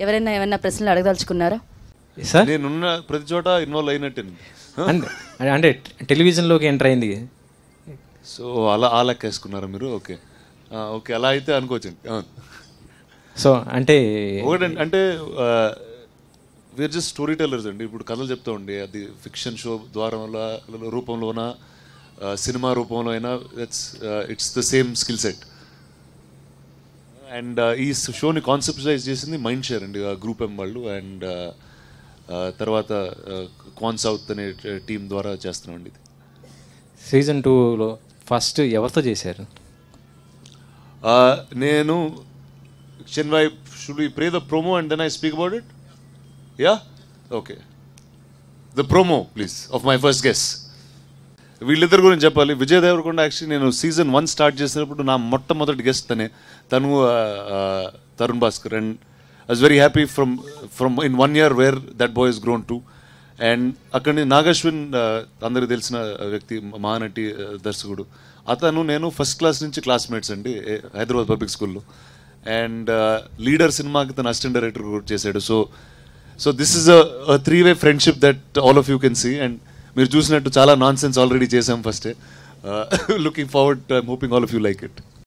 ఎవరైనా ఏమైనా ప్రశ్నలు అడగదలుచుకున్నారా సార్ నేనున్న ప్రతి చోట ఇన్వాల్వ్ అయినట్టే అంటే అంటే టెలివిజన్లోకి ఎంటర్ అయింది సో అలా ఆ లెక్క వేసుకున్నారా మీరు ఓకే ఓకే అలా అయితే అనుకోవచ్చండి అవును. సో అంటే ఒకటి అంటే వేర్ జస్ట్ స్టోరీ టెల్లర్స్ అండి ఇప్పుడు కథలు చెప్తా ఉండి అది ఫిక్షన్ షో ద్వారా రూపంలోన సినిమా రూపంలో అయినా it's it's the same skill set and ఈ షోని కాన్సెప్టలైజ్ చేసింది మైండ్ షేర్ అండి గ్రూప్ ఎం వాళ్ళు అండ్ తర్వాత క్వాన్ సౌత్ అనే టీం ద్వారా చేస్తున్నాం ఇది సీజన్ టూలో ఫస్ట్ ఎవరితో చేశారు Uh, నేను చెన్వై should we pray the promo and then I speak about it yeah okay the promo please of my first guess వీళ్ళిద్దరి గురించి చెప్పాలి విజయ్ దేవరకొండ యాక్చువల్లీ నేను సీజన్ వన్ స్టార్ట్ చేసినప్పుడు నా మొట్టమొదటి గెస్ట్ తనే తను uh, Tarun Bhaskar and I was very happy from from in one year wear that boy is grown to and అక్కడి నుంచి నాగశ్విన్ uh, అందరికి తెలిసిన వ్యక్తి మహానటి uh, దర్శకుడు అతను నేను ఫస్ట్ క్లాస్ నుంచి క్లాస్మేట్స్ అండి ఏ- హైదరాబాద్ పబ్లిక్ స్కూల్లో అండ్ లీడర్ సినిమాకి తను అసిస్టెంట్ డైరెక్టర్ కూడా చేశాడు so so this is a three way friendship that all of you can see and మీరు చూసినట్టు చాలా నాన్ సెన్స్ ఆల్రెడీ చేసాం ఫస్టే looking forward I'm hoping all of you like it